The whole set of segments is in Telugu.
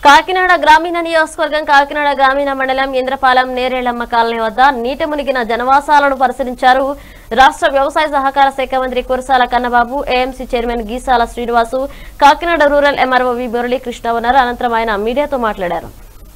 కాకినాడ గ్రామీణ నియోజకవర్గం కాకినాడ గ్రామీణ మండలం ఇంద్రపాలెం నేరేళ్లమ్మ కాలనీ వద్ద నీట మునిగిన జనవాసాలను పరిశీలించారు రాష్ట్ర వ్యవసాయ సహకార శాఖ మంత్రి Kurasala Kannababu AMC chairman Geesala Srinivasu Kakinada rural MRO V Muralikrishna ఉన్నారు అనంతరం ఆయన మీడియాతో మాట్లాడారు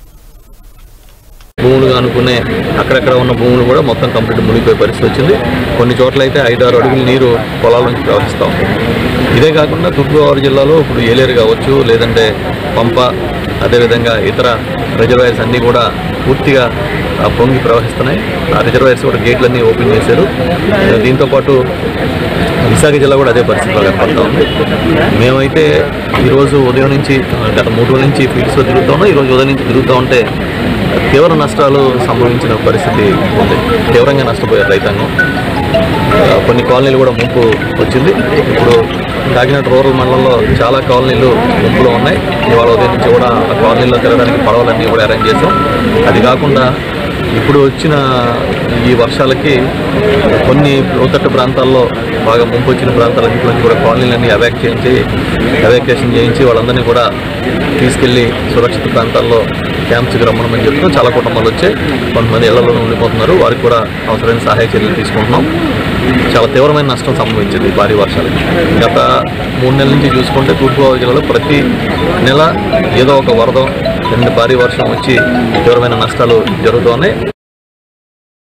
భూములు అనుకునే అక్కడక్కడ ఉన్న భూములు కూడా మొత్తం కంప్లీట్ మునిగిపోయే పరిస్థితి వచ్చింది కొన్ని చోట్ల అయితే ఐదు ఆరు అడుగుల నీరు పొలాల నుంచి ప్రవహిస్తూ ఉంది ఇదే కాకుండా తూర్పుగోదావరి జిల్లాలో ఇప్పుడు ఏలేరు కావచ్చు లేదంటే పంప అదేవిధంగా ఇతర రిజర్వాయర్స్ అన్నీ కూడా పూర్తిగా ఆ, పొంగి ప్రవహిస్తున్నాయి ఆ రిజర్వాయర్స్ కూడా గేట్లన్నీ ఓపెన్ చేశారు దీంతోపాటు విశాఖ జిల్లా కూడా అదే పరిస్థితిలో ఏర్పడతా ఉంది మేమైతే ఈరోజు ఉదయం నుంచి గత మూడు రోజుల నుంచి ఫీల్డ్స్లో తిరుగుతూ ఉన్నాం ఈరోజు ఉదయం నుంచి తిరుగుతూ ఉంటే తీవ్ర నష్టాలు సంభవించిన పరిస్థితి ఉంది తీవ్రంగా నష్టపోయారు రైతాంగం ఆ, కొన్ని కాలనీలు కూడా ముంపు వచ్చింది ఇప్పుడు కాకినాడ రూరల్ మండలంలో చాలా కాలనీలు ముంపులో ఉన్నాయి ఇవాళ ఉదయం నుంచి కూడా ఆ కాలనీలో తిరగడానికి పడవలన్నీ కూడా అరేంజ్ చేసాం అది కాకుండా ఇప్పుడు వచ్చిన ఈ వర్షాలకి కొన్ని లోతట్టు ప్రాంతాల్లో బాగా ముంపు వచ్చిన ప్రాంతాలన్నింటి నుంచి కూడా కాలనీలన్నీ అవాక్ చేయించి ఎవాక్యుయేషన్ చేయించి వాళ్ళందరినీ కూడా తీసుకెళ్లి సురక్షిత ప్రాంతాల్లో క్యాంప్స్కి రమ్మనమని చెప్తూ చాలా కుటుంబాలు వచ్చాయి కొంతమంది ఇళ్లలో ఉండిపోతున్నారు వారికి కూడా అవసరమైన సహాయ చర్యలు తీసుకుంటున్నాం చాలా తీవ్రమైన నష్టం సంభవించింది ఈ భారీ వర్షాలకి గత మూడు నెలల నుంచి చూసుకుంటే తూర్పుగోదావరి జిల్లాలో ప్రతి నెల ఏదో ఒక వరద రెండు భారీ వర్షం వచ్చి తీవ్రమైన నష్టాలు జరుగుతున్నాయి